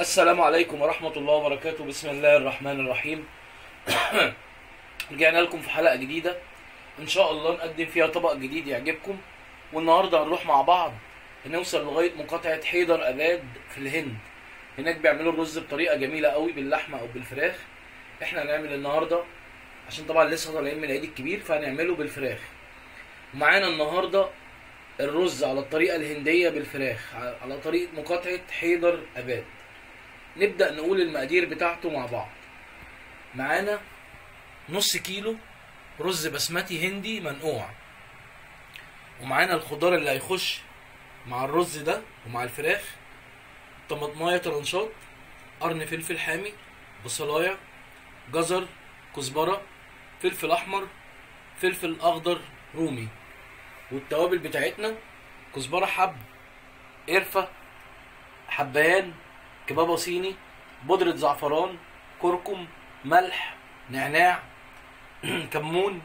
السلام عليكم ورحمة الله وبركاته بسم الله الرحمن الرحيم رجعنا لكم في حلقة جديدة إن شاء الله نقدم فيها طبق جديد يعجبكم والنهاردة هنروح مع بعض نوصل لغاية مقاطعة حيدر أباد في الهند هناك بيعملوا الرز بطريقة جميلة قوي باللحمة أو بالفراخ إحنا هنعمل النهاردة عشان طبعا لسه طالعين من العيد الكبير فهنعمله بالفراخ ومعانا النهاردة الرز على الطريقة الهندية بالفراخ على طريقة مقاطعة حيدر أباد نبدأ نقول المقادير بتاعته مع بعض معانا نص كيلو رز بسمتي هندي منقوع ومعانا الخضار اللي هيخش مع الرز ده ومع الفراخ طماطمايه طرنشات قرن فلفل حامي بصلايه جزر كزبره فلفل احمر فلفل اخضر رومي والتوابل بتاعتنا كزبره حب قرفه حبهان كبابه صيني بودرة زعفران كركم ملح نعناع كمون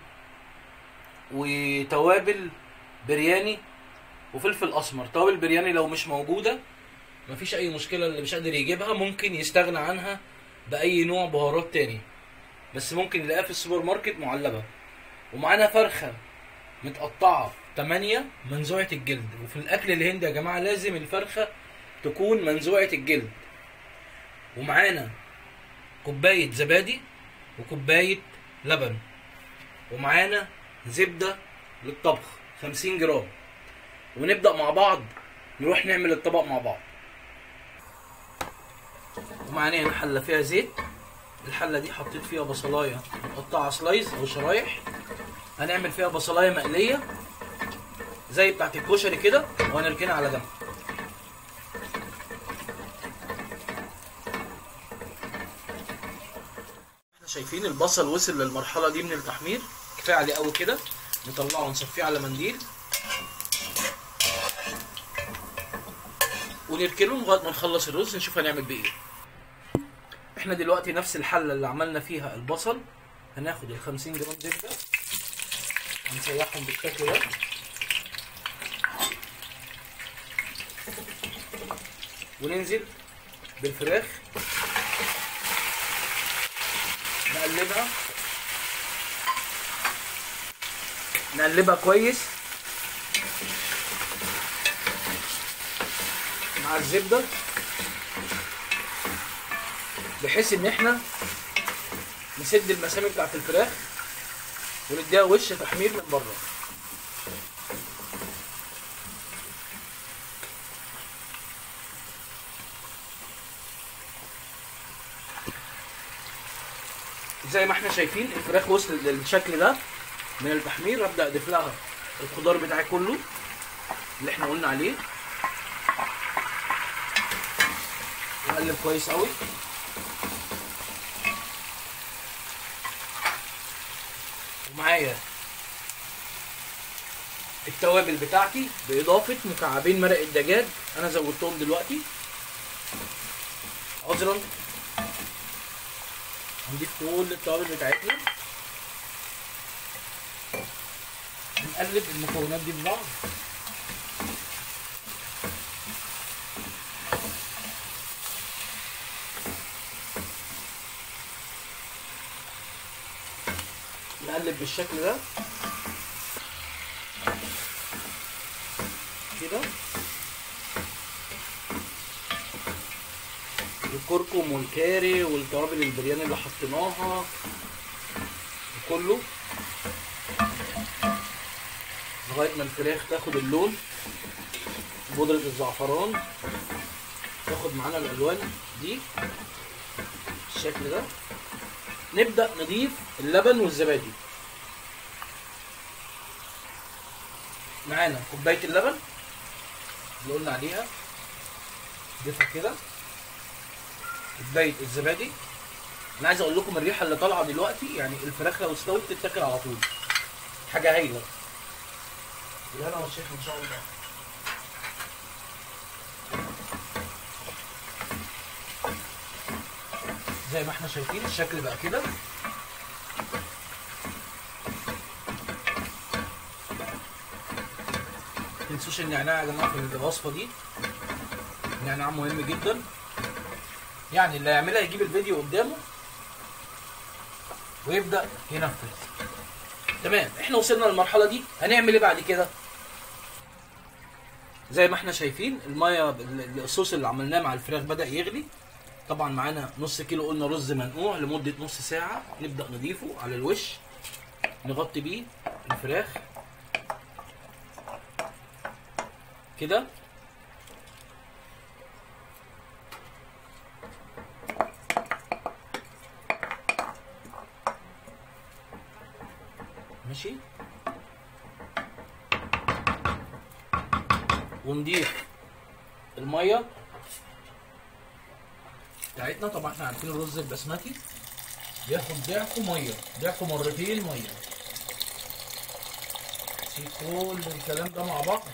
وتوابل برياني وفلفل اسمر توابل برياني لو مش موجوده مفيش اي مشكله اللي مش قادر يجيبها ممكن يستغنى عنها باي نوع بهارات تاني بس ممكن يلاقيها في السوبر ماركت معلبه ومعانا فرخه متقطعه 8 منزوعه الجلد وفي الاكل الهندي يا جماعه لازم الفرخه تكون منزوعه الجلد ومعانا كوبايه زبادي وكوبايه لبن ومعانا زبده للطبخ 50 جرام ونبدا مع بعض نروح نعمل الطبق مع بعض ومعانا هنا حله فيها زيت الحله دي حطيت فيها بصلايه متقطعه سلايز او شرايح هنعمل فيها بصلايه مقليه زي بتاعت الكشري كده وهنركنها على جنب احنا شايفين البصل وصل للمرحله دي من التحمير كفايه عليه قوي كده نطلعه ونصفيه على منديل ونركنه لغايه ما نخلص الرز نشوف هنعمل بيه ايه احنا دلوقتي نفس الحله اللي عملنا فيها البصل هناخد ال 50 جرام زبده هنسيحهم بالشكل ده وننزل بالفراخ نقلبها نقلبها كويس مع الزبده بحيث ان احنا نسد المسام بتاعت الفراخ ونديها وش تحمير من بره زي ما احنا شايفين الفراخ وصلت للشكل ده من التحمير ابدا اضيف لها الخضار بتاعي كله اللي احنا قلنا عليه واقلب كويس قوي ومعايا التوابل بتاعتي باضافه مكعبين مرق الدجاج انا زودتهم دلوقتي عذرا هنضيف كل التوابل بتاعتنا نقلب المكونات دي ببعض نقلب بالشكل ده كده الكركم والكاري والتوابل البرياني اللي حطيناها وكله لغايه ما الفراخ تاخد اللون بودرة الزعفران تاخد معانا الالوان دي بالشكل ده نبدأ نضيف اللبن والزبادي معانا كوباية اللبن اللي قلنا عليها نضيفها كده كوباية الزبادي انا عايز اقول لكم الريحة اللي طالعة دلوقتي يعني الفراخ لو استوت تتاكل على طول حاجة هايلة بالهنا والشيخ ان شاء الله زي ما احنا شايفين الشكل بقى كده تنسوش النعناع يا جماعه في الوصفه دي النعناع مهم جدا يعني اللي هيعملها يجيب الفيديو قدامه ويبدا ينفذ تمام احنا وصلنا للمرحله دي هنعمل ايه بعد كده زي ما احنا شايفين الميه ال- الصوص اللي عملناه مع الفراخ بدا يغلي طبعا معانا نص كيلو قلنا رز منقوع لمده نص ساعه نبدا نضيفه على الوش نغطي بيه الفراخ كده ماشي ونضيف الميه بتاعتنا طبعا احنا عارفين الرز البسمتي بياخد ضعفه ميه ضعفه مرتين ميه نسيب كل الكلام ده مع بعض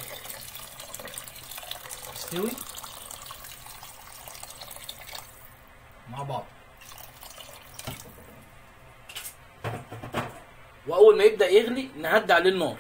يستوي مع بعض واول ما يبدا يغلي نهدي عليه النار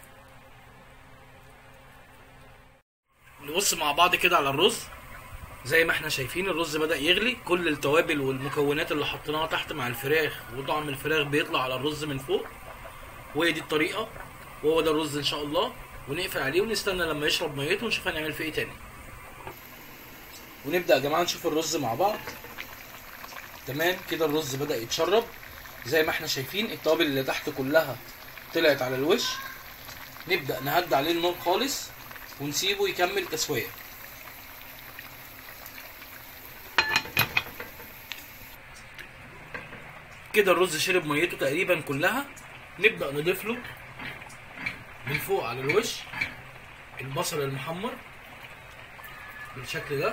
نبص مع بعض كده على الرز زي ما احنا شايفين الرز بدا يغلي كل التوابل والمكونات اللي حطيناها تحت مع الفراخ وطعم الفراخ بيطلع على الرز من فوق وهي دي الطريقه وهو ده الرز ان شاء الله ونقفل عليه ونستنى لما يشرب ميته ونشوف هنعمل فيه ايه تاني ونبدا يا جماعه نشوف الرز مع بعض تمام كده الرز بدا يتشرب زي ما احنا شايفين التوابل اللي تحت كلها طلعت على الوش نبدا نهدي عليه النار خالص ونسيبه يكمل تسويه كده الرز شرب ميته تقريبا كلها نبدا نضيف له من فوق على الوش البصل المحمر بالشكل ده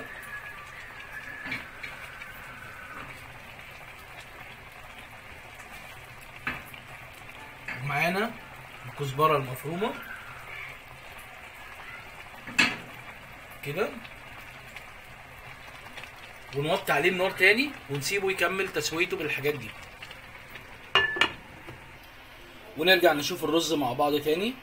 ومعانا الكزبره المفرومه كده ونوطي عليه النار تاني ونسيبه يكمل تسويته بالحاجات دي ونرجع نشوف الرز مع بعض تاني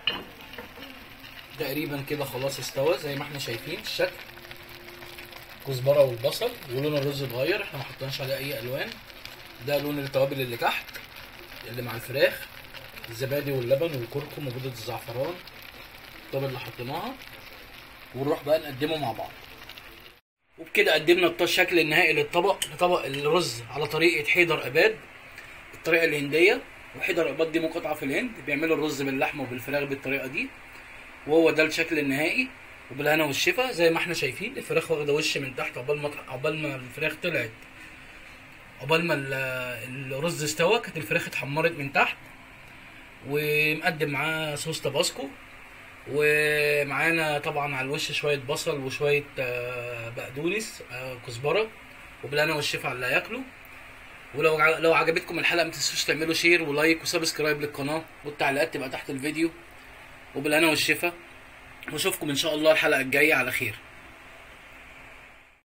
تقريبا كده خلاص استوى زي ما احنا شايفين الشكل كزبره والبصل ولون الرز اتغير احنا ما حطيناش عليه اي الوان ده لون التوابل اللي تحت اللي مع الفراخ الزبادي واللبن والكركم وبودرة الزعفران التوابل اللي حطيناها ونروح بقى نقدمه مع بعض وبكده قدمنا الط- الشكل النهائي للطبق لطبق الرز على طريقه حيدر اباد الطريقه الهنديه وحيدر اباد دي مقاطعه في الهند بيعملوا الرز باللحمه وبالفراخ بالطريقه دي وهو ده الشكل النهائي وبالهنا والشفا زي ما احنا شايفين الفراخ واخده وش من تحت عقبال ما عقبال ما الفراخ طلعت عقبال ما ال- الرز استوى كانت الفراخ اتحمرت من تحت ومقدم معاه صوص تباسكو ومعانا طبعا على الوش شويه بصل وشويه آه، بقدونس آه، كزبره وبالهنا والشفا على اللي هياكله ولو ع- لو عجبتكم الحلقه ما تنسوش تعملوا شير ولايك وسبسكرايب للقناه والتعليقات تبقى تحت الفيديو وبالهنا والشفا واشوفكم ان شاء الله الحلقه الجايه على خير